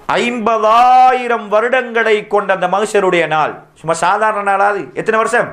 ஐம்பதாயிரம் வருடங்களை கொண்ட அந்த மனுஷருடைய நாள் சும்மா சாதாரண நாளாது எத்தனை வருஷம்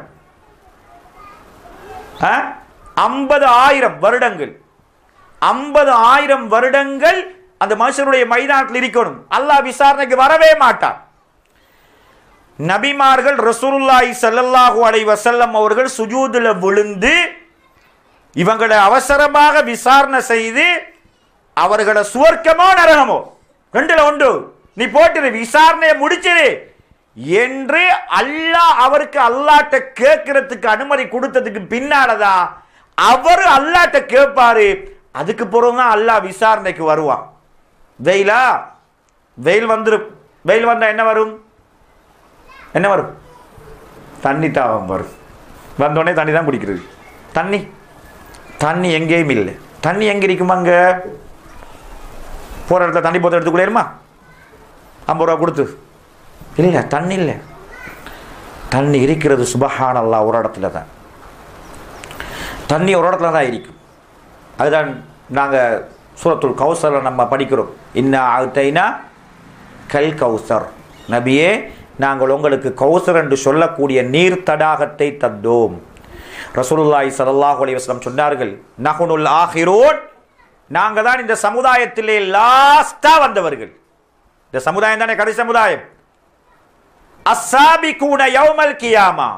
ஐம்பது ஆயிரம் வருடங்கள் ஐம்பது ஆயிரம் வருடங்கள் அந்த மனுஷனுடைய மைதானத்தில் இருக்கணும் அல்லாஹ் விசாரணைக்கு வரவே மாட்டான் நபிமார்கள் ரசூலுல்லாஹி ஸல்லல்லாஹு அலைஹி வஸல்லம் அவர்கள் சுஜூதுல விழுந்து இவங்களை அவசரமாக விசாரணை செய்து அவர்களை சுவர்க்கமோ நரகமோ ரெண்டுல உண்டு நீ போட்டுரு விசாரணையை முடிச்சிரு என்று அல்லாஹ் அவருக்கு அல்லாட்ட கேட்கறதுக்கு அனுமதி கொடுத்ததுக்கு பின்னாலதான் அவர் அல்லாட்ட கேட்பாரு அதுக்கு பிறகுதான் அல்லாஹ் விசாரணைக்கு வருவான் வெயிலா வெயில் வந்துரும் வெயில் வந்தா என்ன வரும் என்ன வரும் தண்ணி தாவம் வரும் வந்தோடனே தண்ணி தான் குடிக்கிறது தண்ணி தண்ணி எங்கேயும் இல்லை தண்ணி எங்கே இருக்குமா அங்கே போகிற இடத்துல தண்ணி போத்த எடுத்துக்கூடேருமா ஐம்பது ரூபா கொடுத்து இல்லை தண்ணி இல்லை தண்ணி இருக்கிறது சுபஹான் அல்லா ஒரு இடத்துல தான் தண்ணி ஒரு இடத்துல தான் இருக்கும் அதுதான் நாங்கள் சூரத்துல் கௌசரில் நம்ம படிக்கிறோம் இன்ன ஆகுத்தைனா கல் கௌசர் நபியே நாங்கள் உங்களுக்கு கௌசர் என்று சொல்லக்கூடிய நீர் தடாகத்தை தந்தோம் ரசூலுல்லாஹி ஸல்லல்லாஹு அலைஹி வஸல்லம் சொன்னார்கள் நஹ்னுல் ஆஹிரூன் நாங்க தான் இந்த சமுதாயத்திலே லாஸ்டா வந்தவர்கள் இந்த சமுதாயம் தானே கடைசி சமுதாயம் அஸ்ஸாபிகூன யௌமல் கியாமா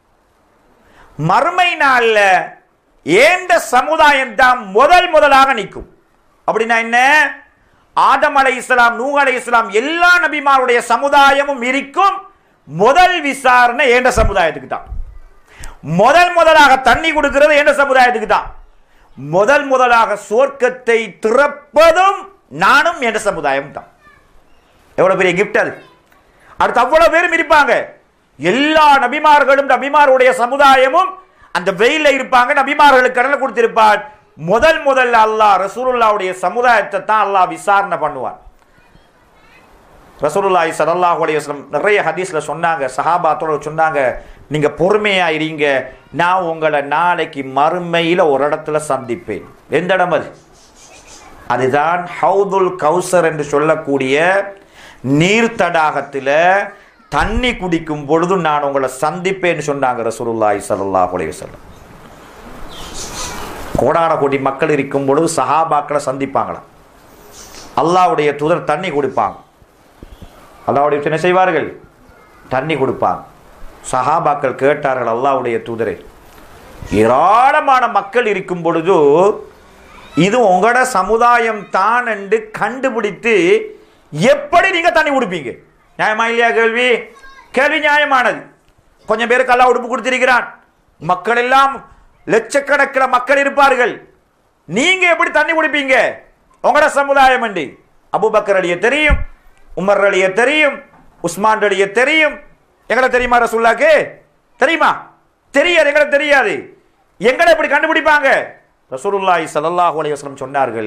மறுமை நாள்ல ஏந்த சமுதாயம் தான் முதல் முதலாக நிற்கும் அப்படின்னா என்ன ஆதம் அலை இஸ்லாம் நூ அலை இஸ்லாம் எல்லா நபிமாருடைய சமுதாயமும் இருக்கும் முதல் விசாரணை ஏண்ட சமுதாயத்துக்கு தான் முதல் முதலாக தண்ணி கொடுக்கிறது எந்த சமுதாயத்துக்கு தான் முதல் முதலாக சுவர்க்கத்தை திறப்பதும் நானும் என்ற சமுதாயம் தான் எவ்வளவு பெரிய கிஃப்ட் அது அடுத்து அவ்வளவு பேரும் இருப்பாங்க எல்லா நபிமார்களும் நபிமாருடைய சமுதாயமும் அந்த வெயில இருப்பாங்க நபிமார்களுக்கு கடலை கொடுத்திருப்பார் முதல் முதல்ல அல்லாஹ் ரசூலுல்லாவுடைய சமுதாயத்தை தான் அல்லாஹ் விசாரணை பண்ணுவார் ரசூலுல்லாஹி ஸல்லல்லாஹு அலைஹி வஸல்லம் நிறைய ஹதீஸ்ல சொன்னாங்க சஹாபாத்தோட சொன்னாங்க நீங்க பொறுமையா இருங்க நான் உங்களை நாளைக்கு மறுமையில ஒரு இடத்துல சந்திப்பேன் எந்த இடம் அது அதுதான் ஹவுதுல் கௌசர் என்று சொல்லக்கூடிய நீர் தடாகத்தில் தண்ணி குடிக்கும் பொழுது நான் உங்களை சந்திப்பேன்னு சொன்னாங்க ரசூலுல்லாஹி ஸல்லல்லாஹு அலைஹி வஸல்லம் கோடான கோடி மக்கள் இருக்கும் பொழுது சஹாபாக்களை சந்திப்பாங்களாம் அல்லாஹ்வுடைய தூதர் தண்ணி குடிப்பாங்க அல்லாஹ்வுடைய என்ன செய்வார்கள் தண்ணி கொடுப்பாங்க சஹாபாக்கள் கேட்டார்கள் அல்லாஹ்வுடைய தூதரை ஏராளமான மக்கள் இருக்கும் பொழுது இது உங்களோட சமுதாயம் தான் என்று கண்டுபிடித்து எப்படி நீங்க தண்ணி கொடுப்பீங்க நியாயமா இல்லையா கேள்வி கேள்வி நியாயமானது கொஞ்சம் பேருக்கு அல்லாஹ் உடுப்பு கொடுத்திருக்கிறான் மக்கள் எல்லாம் லட்சக்கணக்கில் மக்கள் இருப்பார்கள் நீங்க எப்படி தண்ணி குடிப்பீங்க உங்களோட சமுதாயம் என்று அபுபக்கர் அலிய தெரியும் உமர் அலிய தெரியும் உஸ்மான் அலிய தெரியும் எங்களை தெரியுமா ரசூல்லாக்கு தெரியுமா தெரியாது எங்களை தெரியாது எங்களை எப்படி கண்டுபிடிப்பாங்க ரசூலுல்லாஹி ஸல்லல்லாஹு அலைஹி வஸல்லம் சொன்னார்கள்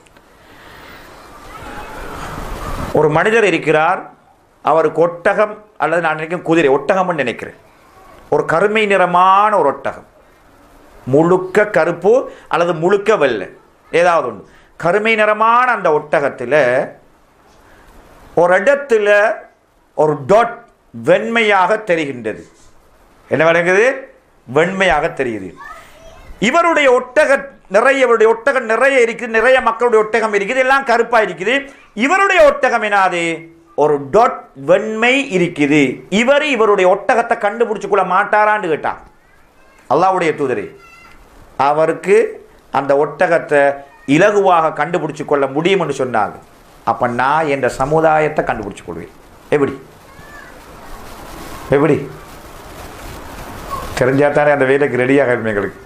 ஒரு மனிதர் இருக்கிறார் அவருக்கு ஒட்டகம் அல்லது நான் நினைக்கும் குதிரை ஒட்டகம்னு நினைக்கிறேன் ஒரு கருமை நிறமான ஒரு ஒட்டகம் முழுக்க கருப்பு அல்லது முழுக்க வெள்ளை ஏதாவது ஒன்று கருமை நிறமான அந்த ஒட்டகத்தில் ஒரு இடத்துல ஒரு டாட் வெண்மையாக தெரிகின்றது என்ன விளங்குது வெண்மையாக தெரியுது இவருடைய ஒட்டக நிறைய இவருடைய ஒட்டகம் நிறைய இருக்குது நிறைய மக்களுடைய ஒட்டகம் இருக்குது எல்லாம் கருப்பா இருக்குது இவருடைய ஒட்டகம் என்னாது ஒரு டொட் வெண்மை இருக்குது இவர் இவருடைய ஒட்டகத்தை கண்டுபிடிச்சு கொள்ள மாட்டாரான்னு கேட்டான் அல்லாவுடைய தூதரே அவருக்கு அந்த ஒட்டகத்தை இலகுவாக கண்டுபிடிச்சு கொள்ள முடியும்னு சொன்னாங்க அப்ப நான் என்ற சமுதாயத்தை கண்டுபிடிச்சு கொள்வேன் எப்படி எப்படி தெரிஞ்சா தானே அந்த வேலைக்கு ரெடியாக எங்களுக்கு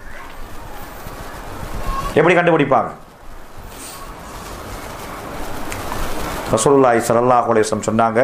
எப்படி கண்டுபிடிப்பாங்க ரசூலுல்லாஹி ஸல்லல்லாஹு அலைஹி வஸல்லம் சொன்னாங்க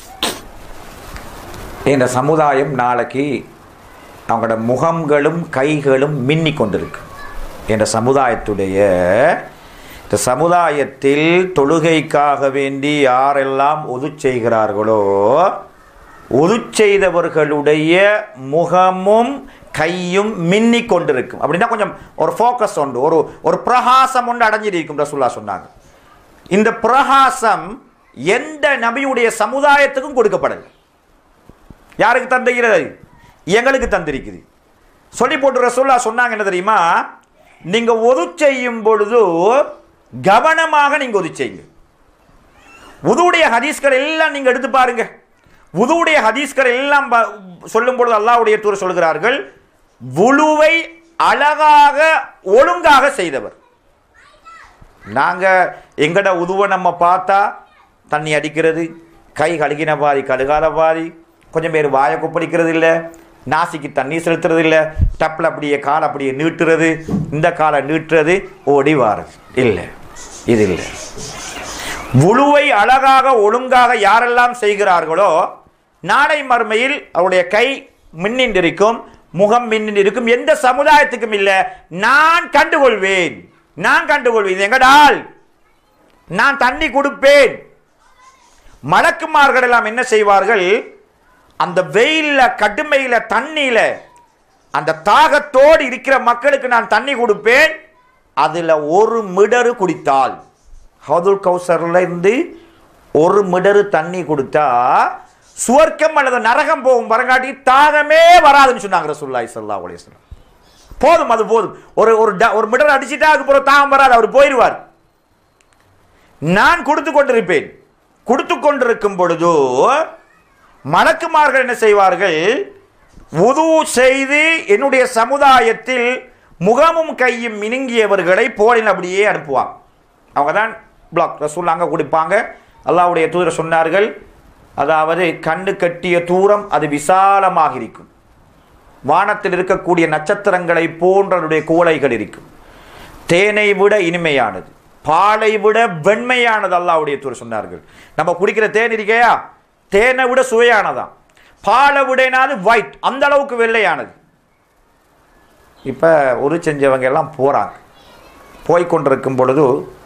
இந்த சமுதாயம் நாளைக்கு அவங்களோட முகங்களும் கைகளும் மின்னி கொண்டிருக்கு என்ற சமுதாயத்துடைய இந்த சமுதாயத்தில் தொழுகைக்காக வேண்டி யாரெல்லாம் ஒது செய்கிறார்களோ ஒது செய்தவர்களுடைய முகமும் கையும் மின்னி கொண்டிருக்கும் அப்படின்னா கொஞ்சம் ஒரு ஃபோக்கஸ் உண்டு ஒரு ஒரு பிரகாசம் ஒன்று அடைஞ்சிருக்கும் ரசூல்லா சொன்னாங்க இந்த பிரகாசம் எந்த நபியுடைய சமுதாயத்துக்கும் கொடுக்கப்படலை யாருக்கு தந்திருக்கிறது எங்களுக்கு தந்திருக்குது சொல்லி போட்டு ரசூல்லா சொன்னாங்க என்ன தெரியுமா நீங்க ஒது செய்யும் பொழுது கவனமாக நீங்க ஒது செய்யுங்க உதுவுடைய ஹதீஸ்கள் எல்லாம் நீங்க எடுத்து பாருங்க உதுவுடைய ஹதீஸ்கள் எல்லாம் ப- சொல்லும் பொழுது அல்லாஹ்வுடைய தூர் சொல்கிறார்கள் வுழுவை அழகாக ஒழுங்காக செய்தவர் நாங்க எங்கட உதுவை நம்ம பார்த்தா தண்ணி அடிக்கிறது கை கழுகின பாதி கழுகாத பாதி கொஞ்சம் பேர் வாயை கொப்பளிக்கிறது இல்லை நாசிக்கு தண்ணி செலுத்துறது இல்லை டப்பில் அப்படியே காலை அப்படியே நீட்டுறது இந்த காலை நீட்டுறது ஓடி வாரது இல்லை இது இல்லை முழுவை அழகாக ஒழுங்காக யாரெல்லாம் செய்கிறார்களோ நாளை மறுமையில் அவருடைய கை மின்னின்றிருக்கும் முகம் மின்னின்றிருக்கும் எந்த சமுதாயத்துக்கும் இல்லை நான் கண்டுகொள்வேன் நான் கண்டுகொள்வேன் இது எங்கடால் நான் தண்ணி கொடுப்பேன் மலக்குமார்கள் எல்லாம் என்ன செய்வார்கள் அந்த வெயில்ல கடுமையில தண்ணியில அந்த தாகத்தோடு இருக்கிற மக்களுக்கு நான் தண்ணி கொடுப்பேன் அதுல ஒரு மிடரு குடித்தால் ஹவுதுல் கௌசர்ல இருந்து ஒரு மிடரு தண்ணி கொடுத்தா சுவர்க்கம் அல்லது நரகம் போகும் வரங்காட்டி தாகமே வராதுன்னு சொன்னாங்க ரசூலுல்லாஹி ஸல்லல்லாஹு அலைஹி வஸல்லம் போதும் அது போதும் ஒரு ஒரு ட- ஒரு மிடர் அடிச்சிட்டா அதுக்கப்புறம் தாகம் வராது அவர் போயிடுவார் நான் கொடுத்து கொண்டிருப்பேன் கொடுத்து கொண்டிருக்கும் பொழுது மலக்குமார்கள் என்ன செய்வார்கள் உது செய்து என்னுடைய சமுதாயத்தில் முகமும் கையும் மினுங்கியவர்களை போலில் அப்படியே அனுப்புவாங்க அவங்க தான் பிளாக் ரசூல் அங்கே கொடுப்பாங்க அல்லாஹ்வுடைய தூதர் சொன்னார்கள் அதாவது கண்ணு கட்டிய தூரம் அது விசாலமாக இருக்கும் வானத்தில் இருக்கக்கூடிய நட்சத்திரங்களை போன்ற அதனுடைய கோலைகள் இருக்கும் தேனை விட இனிமையானது பாலை விட வெண்மையானது அல்லாஹ்வுடைய தூர் சொன்னார்கள் நம்ம குடிக்கிற தேன் இருக்கையா தேனை விட சுவையானதாம் பாலை விடனாது ஒயிட் அந்த அளவுக்கு வெள்ளையானது இப்போ ஒரு செஞ்சவங்க எல்லாம் போகிறாங்க போய் கொண்டிருக்கும் பொழுது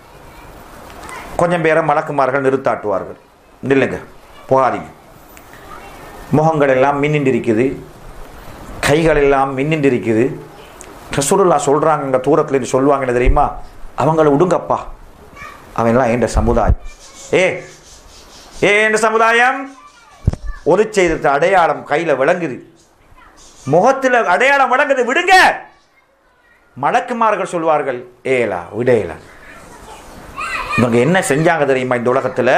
கொஞ்சம் பேரை மலக்குமார்கள் நிறுத்தாட்டுவார்கள் நில்லுங்க போகாதீங்க முகங்கள் எல்லாம் மின்னிட்டு இருக்குது கைகள் எல்லாம் மின்னிட்டு இருக்குது ரசூலுல்லா சொல்கிறாங்க இங்கே தூரத்தில் இருந்து சொல்லுவாங்க என்ன தெரியுமா அவங்கள விடுங்கப்பா அவன்லாம் என்ற சமுதாயம் ஏ ஏ என்ற சமுதாயம் ஒரு செய்த அடையாளம் கையில் விளங்குது முகத்தில் அடையாளம் விளங்குது விடுங்க மலக்குமார்கள் சொல்வார்கள் ஏலா விடேலா இவங்க என்ன செஞ்சாங்க தெரியுமா இந்த உலகத்தில்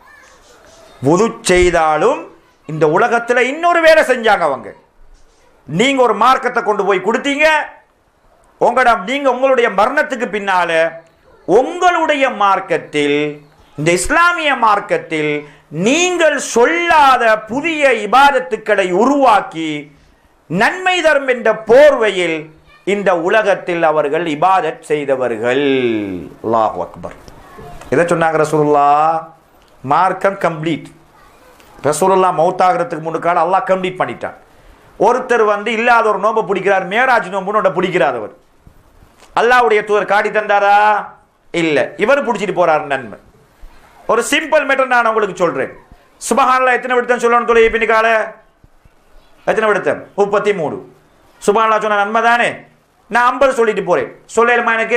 உது செய்தாலும் இந்த உலகத்தில் இன்னொரு வேலை செஞ்சாங்க அவங்க நீங்க ஒரு மார்க்கத்தை கொண்டு போய் கொடுத்தீங்க உங்களோட நீங்க உங்களுடைய மரணத்துக்கு பின்னால உங்களுடைய மார்க்கத்தில் இந்த இஸ்லாமிய மார்க்கத்தில் நீங்கள் சொல்லாத புதிய இபாதத்துக்களை உருவாக்கி நன்மை தரும் என்ற போர்வையில் இந்த உலகத்தில் அவர்கள் இபாதத் செய்தவர்கள் அல்லாஹ் அக்பர் இதை சொன்னாங்க ரசூலுல்லா மார்க்கம் கம்ப்ளீட் ரசூலுல்லா மௌத்தாகிறதுக்கு முன்னுக்கால அல்லாஹ் கம்ப்ளீட் பண்ணிட்டான் ஒருத்தர் வந்து இல்லாத ஒரு நோம்பை பிடிக்கிறார் மேராஜ் நோம்புன்னு பிடிக்கிறார் அவர் அல்லாஹ்வுடைய தூதர் காட்டி தந்தாரா இல்ல இவர் பிடிச்சிட்டு போறார் நன்மை ஒரு சிம்பிள் மேட்டர் நான் உங்களுக்கு சொல்றேன் சுபஹான்ல எத்தனை விடுத்தம் சொல்லணும் தொலை பின்னிக்கால எத்தனை விடுத்தம் முப்பத்தி மூணு சுபஹான்லா சொன்ன நன்மை தானே நான் ஐம்பது சொல்லிட்டு போறேன் சொல்லலுமா எனக்கு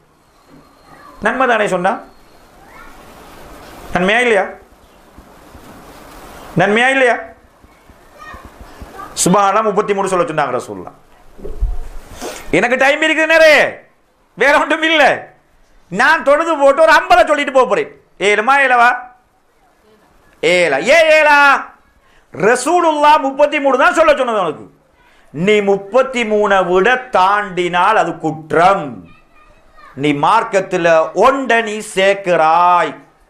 நன்மை தானே சொன்னா நன்மையா இல்லையா நன்மையா இல்லையா சுபஹானா முப்பத்தி மூணு சொல்ல சொன்னாங்க ரசூல்லா எனக்கு டைம் இருக்குது நிறைய வேற ஒன்றும் இல்லை நான் தொழுது போட்டு ஒரு ஐம்பதை சொல்லிட்டு போக போறேன் ஏழுமா ஏலவா ஏலா ஏ ஏலா ரசூலுல்லா முப்பத்தி மூணு தான் சொல்ல சொன்னது உனக்கு நீ முப்பத்தி மூணை விட தாண்டினால் அது குற்றம் நீ மார்க்கத்தில் ஒண்ட நீ சேர்க்கிறாய்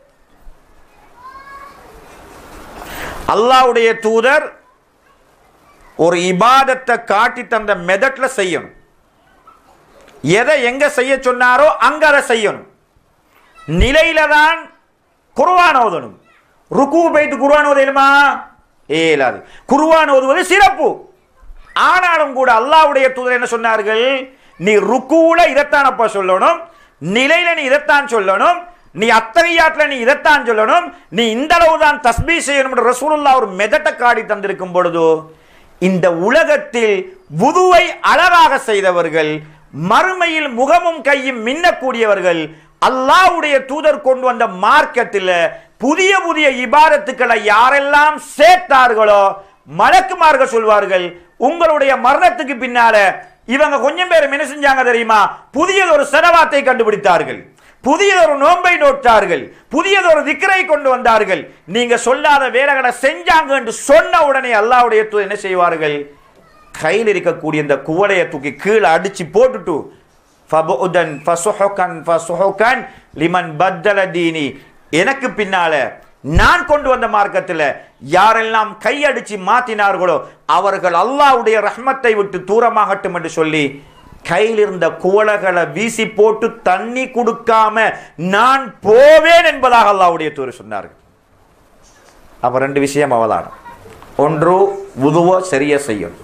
அல்லாஹ்வுடைய தூதர் ஒரு இபாதத்தை காட்டி தந்த மெதட்ல செய்யணும் எதை எங்க செய்ய சொன்னாரோ அங்க அதை செய்யணும் நிலையில தான் குர்ஆன் ஓதணும் ருக்கு போயிட்டு குர்ஆன் ஓதையிலுமா ஏலாது குர்ஆன் ஓதுவது சிறப்பு ஆனாலும் கூட அல்லாஹ்வுடைய தூதர் என்ன சொன்னார்கள் நீ ருக்குல இதைத்தானப்பா சொல்லணும் நிலையில நீ இதைத்தான் சொல்லணும் நீ அத்தகையாட்டில் நீ இதைத்தான் சொல்லணும் நீ இந்த அளவு தான் தஸ்பீ செய்யணும் என்று ரசூலுல்லாஹ் ஒரு மெதட்டை காடி தந்திருக்கும் பொழுது இந்த உலகத்தில் வுதுவை அழகாக செய்தவர்கள் மறுமையில் முகமும் கையும் மின்னக்கூடியவர்கள் அல்லாஹ்வுடைய தூதர் கொண்டு வந்த மார்க்கத்தில் புதிய புதிய இபாதத்துக்களை யாரெல்லாம் சேர்த்தார்களோ மலக்குமார்கள் சொல்வார்கள் உங்களுடைய மரணத்துக்கு பின்னால இவங்க கொஞ்சம் பேர் என்ன செஞ்சாங்க தெரியுமா புதியதொரு செலவாத்தை கண்டுபிடித்தார்கள் புதியதொரு நோன்பை நோட்டார்கள் புதியதொரு திக்கரை கொண்டு வந்தார்கள் நீங்க சொல்லாத வேலைகளை செஞ்சாங்க என்று சொன்ன உடனே அல்லாஹ்வுடைய தூதர் என்ன செய்வார்கள் கையில் இருக்கக்கூடிய இந்த குவளையை தூக்கி கீழே அடிச்சு போட்டுட்டு ஃபபுதன் ஃபசுஹுகன் ஃபசுஹுகன் லிமன் பத்தல தீனி எனக்கு பின்னால நான் கொண்டு வந்த மார்க்கத்தில் யாரெல்லாம் கையடிச்சு மாத்தினார்களோ அவர்கள் அல்லாஹ்வுடைய ரஹ்மத்தை விட்டு தூரமாகட்டும் என்று சொல்லி கையில் இருந்த குவளைகளை வீசி போட்டு தண்ணி கொடுக்காம நான் போவேன் என்பதாக அல்லாஹ்வுடைய தூர் சொன்னார்கள் அப்ப ரெண்டு விஷயம் அவதானம் ஒன்று உதுவ சரிய செய்யும்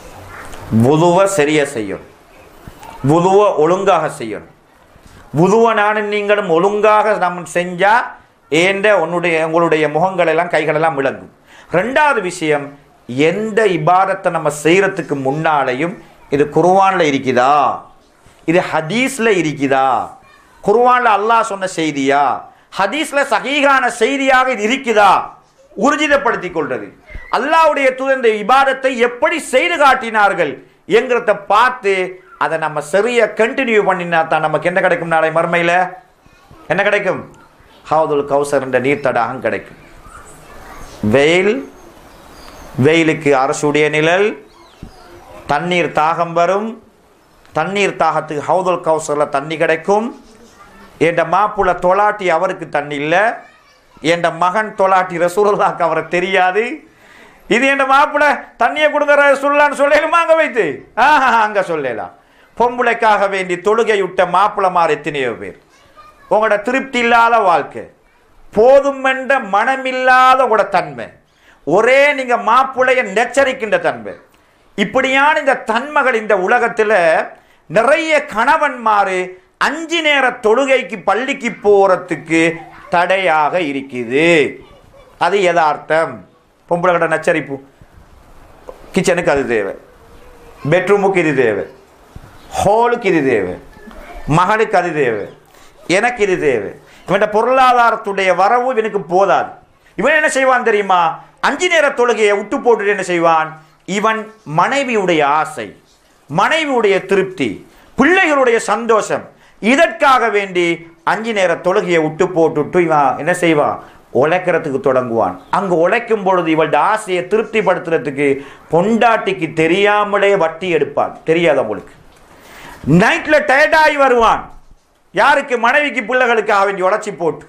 உதுவ சரிய செய்யும் உதுவ ஒழுங்காக செய்யணும் உதுவ நானும் நீங்களும் ஒழுங்காக நம்ம செஞ்சா ஏண்ட உன்னுடைய உங்களுடைய முகங்கள் எல்லாம் கைகள் எல்லாம் விளங்கும் ரெண்டாவது விஷயம் எந்த இபாதத்தை நம்ம செய்யறதுக்கு முன்னாலையும் இது குர்ஆன்ல இருக்குதா இது ஹதீஸ்ல இருக்குதா குர்ஆன்ல அல்லாஹ் சொன்ன செய்தியா ஹதீஸ்ல சஹீகான செய்தியாக இது இருக்குதா உறுதிப்படுத்திக் கொள்றது அல்லாஹ்வுடைய தூதர் இந்த இபாதத்தை எப்படி செய்து காட்டினார்கள் என்கிறத பார்த்து அதை நம்ம சரியா கண்டினியூ பண்ணினா தான் நமக்கு என்ன கிடைக்கும் நாளை மறுமையில என்ன கிடைக்கும் ஹவுதுல் கௌசர் என்ற நீர் தடாகம் கிடைக்கும் வெயில் வெயிலுக்கு அரசுடைய நிழல் தண்ணீர் தாகம் வரும் தண்ணீர் தாகத்துக்கு ஹவுதுல் கௌசரில் தண்ணி கிடைக்கும் என் மாப்புள்ள தொலாட்டி அவருக்கு தண்ணி இல்லை என் மகன் தொலாட்டி ரசூலுல்லாக்கு அவரை தெரியாது இது என் மாப்பிள்ள தண்ணியை கொடுங்க ரசூலுல்லான்னு சொல்லலுமா அங்கே வைத்து ஆஹா அங்கே சொல்லலாம் பொம்பளைக்காக வேண்டி தொழுகை விட்ட மாப்பிள்ளமார் எத்தனையோ பேர் உங்களோட திருப்தி இல்லாத வாழ்க்கை போதும் என்ற மனமில்லாத உங்களோட தன்மை ஒரே நீங்க மாப்பிள்ளைய நெச்சரிக்கின்ற தன்மை இப்படியான இந்த தன்மைகள் இந்த உலகத்துல நிறைய கணவன்மாரு அஞ்சு நேர தொழுகைக்கு பள்ளிக்கு போறதுக்கு தடையாக இருக்குது அது யதார்த்தம் பொம்பளை கடை நச்சரிப்பு கிச்சனுக்கு அது தேவை பெட்ரூமுக்கு இது தேவை ஹோலுக்கு இது தேவை மகனுக்கு அது தேவை எனக்கு இது தேவை இவன் பொருளாதாரத்துடைய வரவு இவனுக்கு போதாது இவன் என்ன செய்வான் தெரியுமா அஞ்சு நேர தொழுகையை விட்டு போட்டுட்டு என்ன செய்வான் இவன் மனைவியுடைய ஆசை மனைவியுடைய திருப்தி பிள்ளைகளுடைய சந்தோஷம் இதற்காக வேண்டி அஞ்சு நேர தொழுகையை விட்டு போட்டுட்டு இவன் என்ன செய்வான் உழைக்கிறதுக்கு தொடங்குவான் அங்கு உழைக்கும் பொழுது இவளுடைய ஆசையை திருப்திப்படுத்துறதுக்கு பொண்டாட்டிக்கு தெரியாமலே வட்டி எடுப்பான் தெரியாத அவளுக்கு நைட்ல டயர்டாகி வருவான் யாருக்கு மனைவிக்கு பிள்ளைகளுக்கு அவன் உழைச்சி போட்டு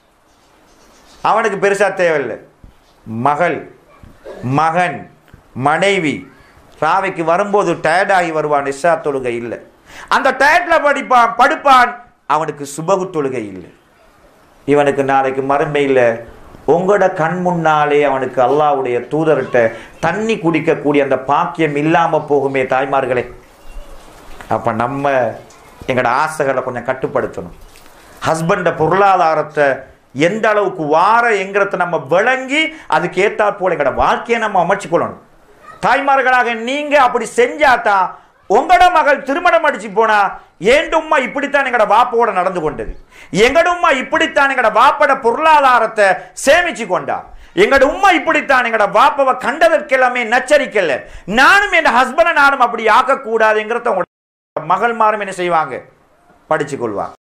அவனுக்கு பெருசா தேவையில்லை மகள் மகன் மனைவி ராவைக்கு வரும்போது டயர்டாகி வருவான் இஷா தொழுகை இல்லை அந்த டயர்ட்ல படிப்பான் படுப்பான் அவனுக்கு சுபகு தொழுகை இல்லை இவனுக்கு நாளைக்கு மறுமையில் உங்களோட கண் முன்னாலே அவனுக்கு அல்லாவுடைய தூதர்கிட்ட தண்ணி குடிக்கக்கூடிய அந்த பாக்கியம் இல்லாம போகுமே தாய்மார்களே அப்ப நம்ம எங்களோட ஆசைகளை கொஞ்சம் கட்டுப்படுத்தணும் ஹஸ்பண்ட பொருளாதாரத்தை எந்த அளவுக்கு வார என்கிறத நம்ம விளங்கி அதுக்கு ஏத்தாற் போல எங்களோட வாழ்க்கையை நம்ம அமைச்சுக்கொள்ளணும் தாய்மார்களாக நீங்க அப்படி செஞ்சாதான் உங்களோட மகள் திருமணம் அடிச்சு போனா ஏண்டும்மா இப்படித்தான் எங்கட வாப்போட நடந்து கொண்டது எங்கட உம்மா இப்படித்தான் எங்கட வாப்பட பொருளாதாரத்தை சேமிச்சு கொண்டா எங்கட உம்மா இப்படித்தான் எங்கட வாப்பவை கண்டதற்கெல்லாமே நச்சரிக்கல நானும் என் ஹஸ்பண்டை நானும் அப்படி ஆக்கக்கூடாதுங்கிறத உங்களோட மகள் மாறும் என்ன செய்வாங்க படிச்சு கொள்வாங்க